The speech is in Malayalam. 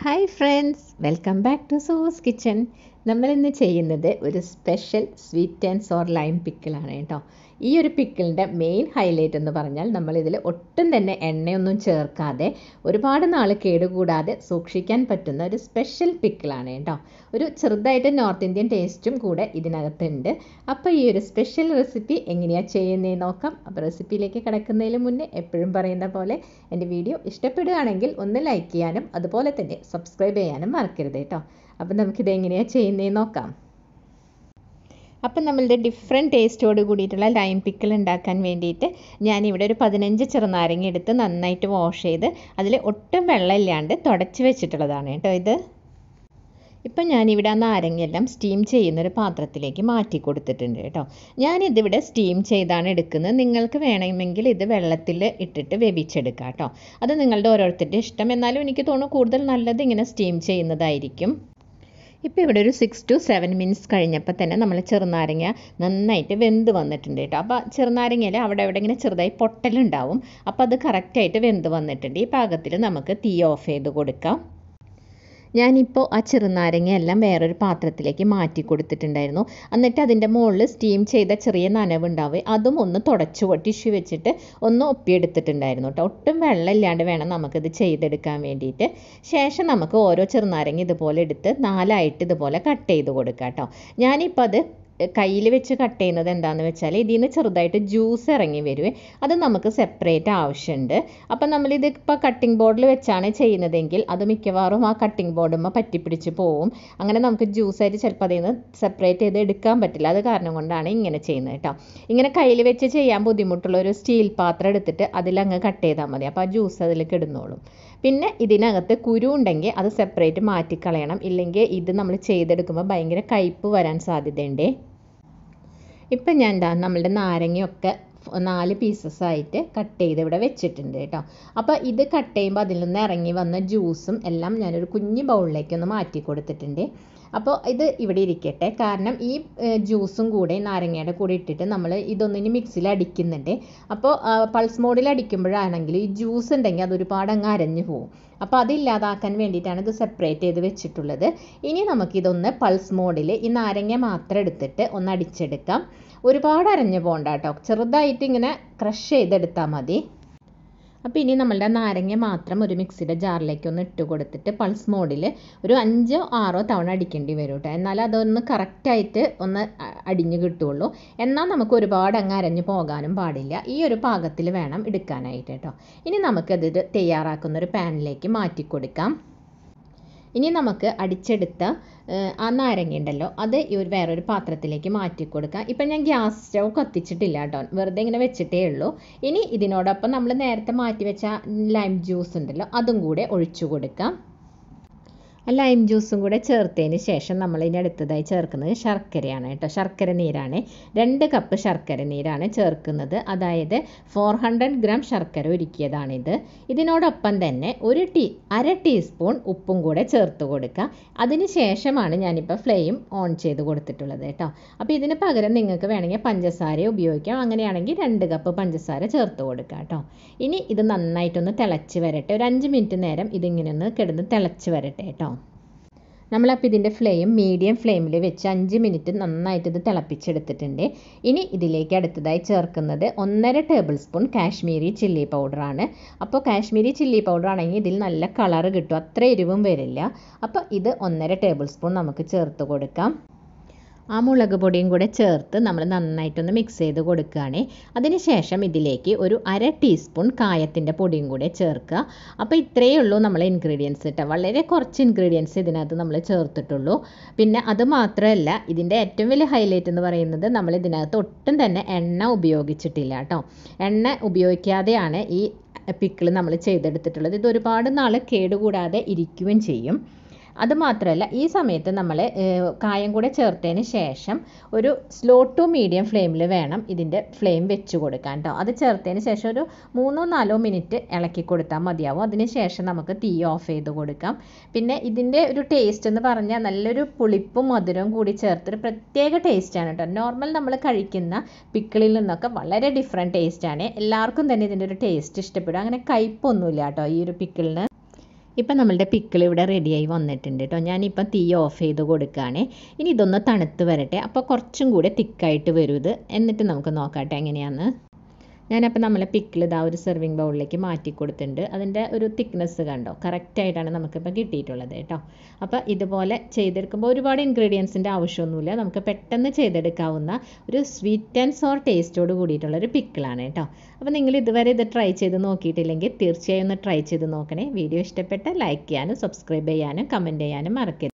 hi friends welcome back to Sue's kitchen നമ്മളിന്ന് ചെയ്യുന്നത് ഒരു special sweet and sour lime പിക്കിളാണ് കേട്ടോ ഈ ഒരു പിക്കിളിൻ്റെ മെയിൻ ഹൈലൈറ്റ് എന്ന് പറഞ്ഞാൽ നമ്മളിതിൽ ഒട്ടും തന്നെ എണ്ണയൊന്നും ചേർക്കാതെ ഒരുപാട് നാൾ കേടുകൂടാതെ സൂക്ഷിക്കാൻ പറ്റുന്ന ഒരു സ്പെഷ്യൽ പിക്കിളാണ് കേട്ടോ ഒരു ചെറുതായിട്ട് നോർത്ത് ഇന്ത്യൻ ടേസ്റ്റും കൂടെ ഇതിനകത്തുണ്ട് അപ്പോൾ ഈ ഒരു സ്പെഷ്യൽ റെസിപ്പി എങ്ങനെയാണ് ചെയ്യുന്നതെന്ന് നോക്കാം അപ്പോൾ റെസിപ്പിയിലേക്ക് കിടക്കുന്നതിന് മുന്നേ എപ്പോഴും പറയുന്ന പോലെ എൻ്റെ വീഡിയോ ഇഷ്ടപ്പെടുകയാണെങ്കിൽ ഒന്ന് ലൈക്ക് ചെയ്യാനും അതുപോലെ തന്നെ സബ്സ്ക്രൈബ് ചെയ്യാനും മറക്കരുത് കേട്ടോ അപ്പം നമുക്കിത് എങ്ങനെയാണ് ചെയ്യുന്നതെന്ന് നോക്കാം അപ്പം നമ്മളുടെ ഡിഫറെൻറ്റ് ടേസ്റ്റോട് കൂടിയിട്ടുള്ള ലൈം പിക്കിൾ ഉണ്ടാക്കാൻ വേണ്ടിയിട്ട് ഞാനിവിടെ ഒരു പതിനഞ്ച് ചെറുനാരങ്ങ എടുത്ത് നന്നായിട്ട് വാഷ് ചെയ്ത് അതിൽ ഒട്ടും വെള്ളമില്ലാണ്ട് തുടച്ച് വെച്ചിട്ടുള്ളതാണ് കേട്ടോ ഇത് ഇപ്പം ഞാനിവിടെ ആ നാരങ്ങയെല്ലാം സ്റ്റീം ചെയ്യുന്നൊരു പാത്രത്തിലേക്ക് മാറ്റി കൊടുത്തിട്ടുണ്ട് കേട്ടോ ഞാനിതിവിടെ സ്റ്റീം ചെയ്താണ് എടുക്കുന്നത് നിങ്ങൾക്ക് വേണമെങ്കിൽ ഇത് വെള്ളത്തിൽ ഇട്ടിട്ട് വേവിച്ചെടുക്കാം കേട്ടോ അത് നിങ്ങളുടെ ഓരോരുത്തരുടെ ഇഷ്ടം എന്നാലും എനിക്ക് തോന്നുന്നു കൂടുതൽ നല്ലത് ഇങ്ങനെ സ്റ്റീം ചെയ്യുന്നതായിരിക്കും ഇപ്പോൾ ഇവിടെ ഒരു സിക്സ് ടു സെവൻ മിനിറ്റ്സ് കഴിഞ്ഞപ്പോൾ തന്നെ നമ്മൾ ചെറുനാരങ്ങ നന്നായിട്ട് വെന്ത് വന്നിട്ടുണ്ട് കേട്ടോ അപ്പോൾ ചെറുനാരങ്ങയിൽ അവിടെ അവിടെ ഇങ്ങനെ ചെറുതായി പൊട്ടലുണ്ടാവും അപ്പോൾ അത് കറക്റ്റായിട്ട് വെന്ത് വന്നിട്ടുണ്ട് ഈ പാകത്തിൽ നമുക്ക് തീ ഓഫ് ചെയ്ത് കൊടുക്കാം ഞാനിപ്പോൾ ആ ചെറുനാരങ്ങ എല്ലാം വേറൊരു പാത്രത്തിലേക്ക് മാറ്റി കൊടുത്തിട്ടുണ്ടായിരുന്നു എന്നിട്ട് അതിൻ്റെ മുകളിൽ സ്റ്റീം ചെയ്ത ചെറിയ നനവുണ്ടാവും അതും ഒന്ന് തുടച്ചു ടിഷ്യൂ വെച്ചിട്ട് ഒന്ന് ഒപ്പിയെടുത്തിട്ടുണ്ടായിരുന്നു കേട്ടോ ഒട്ടും വെള്ളമില്ലാണ്ട് വേണം നമുക്കിത് ചെയ്തെടുക്കാൻ വേണ്ടിയിട്ട് ശേഷം നമുക്ക് ഓരോ ചെറുനാരങ്ങ ഇതുപോലെ എടുത്ത് നാലായിട്ട് ഇതുപോലെ കട്ട് ചെയ്ത് കൊടുക്കാം കേട്ടോ ഞാനിപ്പോൾ അത് കയ്യിൽ വെച്ച് കട്ട് ചെയ്യുന്നത് എന്താണെന്ന് വെച്ചാൽ ഇതിൽ നിന്ന് ചെറുതായിട്ട് ജ്യൂസ് ഇറങ്ങി വരുവേ അത് നമുക്ക് സെപ്പറേറ്റ് ആവശ്യമുണ്ട് അപ്പം നമ്മളിത് ഇപ്പോൾ കട്ടിംഗ് ബോർഡിൽ വെച്ചാണ് ചെയ്യുന്നതെങ്കിൽ അത് മിക്കവാറും ആ കട്ടിംഗ് ബോർഡുമ്പോൾ പറ്റിപ്പിടിച്ച് പോവും അങ്ങനെ നമുക്ക് ജ്യൂസായിട്ട് ചിലപ്പോൾ അതിൽ നിന്ന് സെപ്പറേറ്റ് ചെയ്ത് എടുക്കാൻ പറ്റില്ല അത് കാരണം കൊണ്ടാണ് ഇങ്ങനെ ചെയ്യുന്നത് കേട്ടോ ഇങ്ങനെ കയ്യിൽ വെച്ച് ചെയ്യാൻ ബുദ്ധിമുട്ടുള്ള ഒരു സ്റ്റീൽ പാത്രം എടുത്തിട്ട് അതിലങ്ങ് കട്ട് ചെയ്താൽ മതി അപ്പോൾ ആ ജ്യൂസ് അതിലേക്ക് ഇടുന്നോളും പിന്നെ ഇതിനകത്ത് കുരു ഉണ്ടെങ്കിൽ അത് സെപ്പറേറ്റ് മാറ്റിക്കളയണം ഇല്ലെങ്കിൽ ഇത് നമ്മൾ ചെയ്തെടുക്കുമ്പോൾ ഭയങ്കര കയ്പ്പ് വരാൻ സാധ്യതയുണ്ട് ഇപ്പം ഞാൻ എന്താ നമ്മളുടെ നാരങ്ങയൊക്കെ നാല് പീസസ് ആയിട്ട് കട്ട് ചെയ്ത് ഇവിടെ വെച്ചിട്ടുണ്ട് കേട്ടോ അപ്പോൾ ഇത് കട്ട് ചെയ്യുമ്പോൾ അതിൽ നിന്ന് ഇറങ്ങി വന്ന ജ്യൂസും എല്ലാം ഞാനൊരു കുഞ്ഞു ബൗളിലേക്ക് ഒന്ന് മാറ്റി കൊടുത്തിട്ടുണ്ട് അപ്പോൾ ഇത് ഇവിടെ ഇരിക്കട്ടെ കാരണം ഈ ജ്യൂസും കൂടെ നാരങ്ങയുടെ കൂടെ ഇട്ടിട്ട് നമ്മൾ ഇതൊന്നിന് മിക്സിയിൽ അടിക്കുന്നുണ്ട് അപ്പോൾ പൾസ് മോഡിൽ അടിക്കുമ്പോഴാണെങ്കിൽ ഈ ജ്യൂസ് ഉണ്ടെങ്കിൽ അത് ഒരുപാട് അങ്ങ് അരഞ്ഞു പോകും അപ്പോൾ അതില്ലാതാക്കാൻ വേണ്ടിയിട്ടാണ് ഇത് സെപ്പറേറ്റ് ചെയ്ത് വെച്ചിട്ടുള്ളത് ഇനി നമുക്കിതൊന്ന് പൾസ് മോഡിൽ ഈ നാരങ്ങ മാത്രം എടുത്തിട്ട് ഒന്ന് അടിച്ചെടുക്കാം ഒരുപാട് അരഞ്ഞു പോകണ്ട കേട്ടോ ചെറുതായിട്ട് ഇങ്ങനെ ക്രഷ് ചെയ്തെടുത്താൽ മതി അപ്പോൾ ഇനി നമ്മളുടെ നാരങ്ങ മാത്രം ഒരു മിക്സിയുടെ ജാറിലേക്ക് ഒന്ന് ഇട്ട് കൊടുത്തിട്ട് പൾസ് മോഡിൽ ഒരു അഞ്ചോ ആറോ തവണ അടിക്കേണ്ടി വരും കേട്ടോ എന്നാൽ അതൊന്ന് കറക്റ്റായിട്ട് ഒന്ന് അടിഞ്ഞു കിട്ടുള്ളൂ എന്നാൽ നമുക്ക് ഒരുപാട് അങ്ങ് അരഞ്ഞു പോകാനും പാടില്ല ഈ ഒരു പാകത്തിൽ വേണം എടുക്കാനായിട്ട് കേട്ടോ ഇനി നമുക്കത് തയ്യാറാക്കുന്ന ഒരു പാനിലേക്ക് മാറ്റി കൊടുക്കാം ഇനി നമുക്ക് അടിച്ചെടുത്ത ആ നാരങ്ങ ഉണ്ടല്ലോ അത് ഈ ഒരു വേറൊരു പാത്രത്തിലേക്ക് മാറ്റി കൊടുക്കാം ഇപ്പം ഞാൻ ഗ്യാസ് സ്റ്റൗ കത്തിച്ചിട്ടില്ല കേട്ടോ വെറുതെ ഇങ്ങനെ വെച്ചിട്ടേ ഉള്ളൂ ഇനി ഇതിനോടൊപ്പം നമ്മൾ നേരത്തെ മാറ്റി വെച്ച ലൈം ജ്യൂസ് ഉണ്ടല്ലോ അതും കൂടെ ഒഴിച്ചു കൊടുക്കാം ലൈം ജ്യൂസും കൂടെ ചേർത്തതിന് ശേഷം നമ്മൾ ഇനി അടുത്തതായി ചേർക്കുന്നത് ശർക്കരയാണ് കേട്ടോ ശർക്കര നീരാണ് രണ്ട് കപ്പ് ശർക്കര നീരാണ് ചേർക്കുന്നത് അതായത് ഫോർ ഹൺഡ്രഡ് ഗ്രാം ശർക്കര ഒരുക്കിയതാണിത് ഇതിനോടൊപ്പം തന്നെ ഒരു ടീ അര ടീസ്പൂൺ ഉപ്പും കൂടെ ചേർത്ത് കൊടുക്കുക അതിന് ശേഷമാണ് ഞാനിപ്പോൾ ഫ്ലെയിം ഓൺ ചെയ്ത് കൊടുത്തിട്ടുള്ളത് കേട്ടോ അപ്പോൾ ഇതിന് പകരം നിങ്ങൾക്ക് വേണമെങ്കിൽ പഞ്ചസാര ഉപയോഗിക്കാം അങ്ങനെയാണെങ്കിൽ രണ്ട് കപ്പ് പഞ്ചസാര ചേർത്ത് കൊടുക്കുക കേട്ടോ ഇനി ഇത് നന്നായിട്ടൊന്ന് തിളച്ച് വരട്ടെ ഒരു അഞ്ച് മിനിറ്റ് നേരം ഇതിങ്ങനെ ഒന്ന് കിടന്ന് തിളച്ച് വരട്ടെ കേട്ടോ നമ്മളപ്പോൾ ഇതിൻ്റെ ഫ്ലെയിം മീഡിയം ഫ്ലെയിമിൽ വെച്ച് അഞ്ച് മിനിറ്റ് നന്നായിട്ട് ഇത് തിളപ്പിച്ചെടുത്തിട്ടുണ്ട് ഇനി ഇതിലേക്ക് അടുത്തതായി ചേർക്കുന്നത് ഒന്നര ടേബിൾ സ്പൂൺ കാശ്മീരി ചില്ലി പൗഡറാണ് അപ്പോൾ കാശ്മീരി ചില്ലി പൗഡർ ആണെങ്കിൽ ഇതിൽ നല്ല കളർ കിട്ടും അത്ര എരിവും വരില്ല അപ്പോൾ ഇത് ഒന്നര ടേബിൾ സ്പൂൺ നമുക്ക് ചേർത്ത് കൊടുക്കാം ആ മുളക് പൊടിയും കൂടെ ചേർത്ത് നമ്മൾ നന്നായിട്ടൊന്ന് മിക്സ് ചെയ്ത് കൊടുക്കുകയാണ് അതിനുശേഷം ഇതിലേക്ക് ഒരു അര ടീസ്പൂൺ കായത്തിൻ്റെ പൊടിയും കൂടെ ചേർക്കുക അപ്പോൾ ഇത്രയേ ഉള്ളൂ നമ്മളെ ഇൻഗ്രീഡിയൻസ് കേട്ടോ വളരെ കുറച്ച് ഇൻഗ്രീഡിയൻസ് ഇതിനകത്ത് നമ്മൾ ചേർത്തിട്ടുള്ളൂ പിന്നെ അത് മാത്രമല്ല ഇതിൻ്റെ ഏറ്റവും വലിയ ഹൈലൈറ്റ് എന്ന് പറയുന്നത് നമ്മൾ ഇതിനകത്ത് ഒട്ടും തന്നെ എണ്ണ ഉപയോഗിച്ചിട്ടില്ല കേട്ടോ എണ്ണ ഉപയോഗിക്കാതെയാണ് ഈ പിക്കിൾ നമ്മൾ ചെയ്തെടുത്തിട്ടുള്ളത് ഇത് ഒരുപാട് നാൾ കേടുകൂടാതെ ഇരിക്കുകയും ചെയ്യും അതുമാത്രമല്ല ഈ സമയത്ത് നമ്മൾ കായം കൂടെ ചേർത്തതിന് ശേഷം ഒരു സ്ലോ ടു മീഡിയം ഫ്ലെയിമിൽ വേണം ഇതിൻ്റെ ഫ്ലെയിം വെച്ച് കൊടുക്കാൻ കേട്ടോ അത് ചേർത്തതിന് ശേഷം ഒരു മൂന്നോ നാലോ മിനിറ്റ് ഇളക്കി കൊടുത്താൽ മതിയാവും അതിന് ശേഷം നമുക്ക് തീ ഓഫ് ചെയ്ത് കൊടുക്കാം പിന്നെ ഇതിൻ്റെ ഒരു ടേസ്റ്റ് എന്ന് പറഞ്ഞാൽ നല്ലൊരു പുളിപ്പും മധുരവും കൂടി ചേർത്തൊരു പ്രത്യേക ടേസ്റ്റാണ് കേട്ടോ നോർമൽ നമ്മൾ കഴിക്കുന്ന പിക്കിളിൽ നിന്നൊക്കെ വളരെ ഡിഫറെൻറ്റ് ടേസ്റ്റാണ് എല്ലാവർക്കും തന്നെ ഇതിൻ്റെ ഒരു ടേസ്റ്റ് ഇഷ്ടപ്പെടും അങ്ങനെ കയ്പൊന്നുമില്ല കേട്ടോ ഈ ഒരു പിക്കിളിന് ഇപ്പം നമ്മളുടെ പിക്കിൾ ഇവിടെ റെഡിയായി വന്നിട്ടുണ്ട് കേട്ടോ ഞാനിപ്പം തീ ഓഫ് ചെയ്ത് കൊടുക്കുകയാണ് ഇനി ഇതൊന്ന് തണുത്ത് വരട്ടെ അപ്പോൾ കുറച്ചും കൂടെ തിക്കായിട്ട് വരും ഇത് എന്നിട്ട് നമുക്ക് നോക്കാട്ടെ എങ്ങനെയാണെന്ന് ഞാനപ്പോൾ നമ്മളെ പിക്കിൾ ഇതാ ഒരു സെർവിങ് ബൗളിലേക്ക് മാറ്റി കൊടുത്തിട്ടുണ്ട് അതിൻ്റെ ഒരു തിക്നെസ് കണ്ടോ കറക്റ്റായിട്ടാണ് നമുക്കിപ്പോൾ കിട്ടിയിട്ടുള്ളത് കേട്ടോ അപ്പോൾ ഇതുപോലെ ചെയ്തെടുക്കുമ്പോൾ ഒരുപാട് ഇൻഗ്രീഡിയൻസിൻ്റെ ആവശ്യമൊന്നുമില്ല നമുക്ക് പെട്ടെന്ന് ചെയ്തെടുക്കാവുന്ന ഒരു സ്വീറ്റ് ആൻഡ് സോർ ടേസ്റ്റോട് കൂടിയിട്ടുള്ള ഒരു പിക്കിളാണ് കേട്ടോ അപ്പോൾ നിങ്ങൾ ഇതുവരെ ഇത് ട്രൈ ചെയ്ത് നോക്കിയിട്ടില്ലെങ്കിൽ തീർച്ചയായും ഒന്ന് ട്രൈ ചെയ്ത് നോക്കണേ വീഡിയോ ഇഷ്ടപ്പെട്ട ലൈക്ക് ചെയ്യാനും സബ്സ്ക്രൈബ് ചെയ്യാനും കമൻറ്റ് ചെയ്യാനും മറക്കരുത്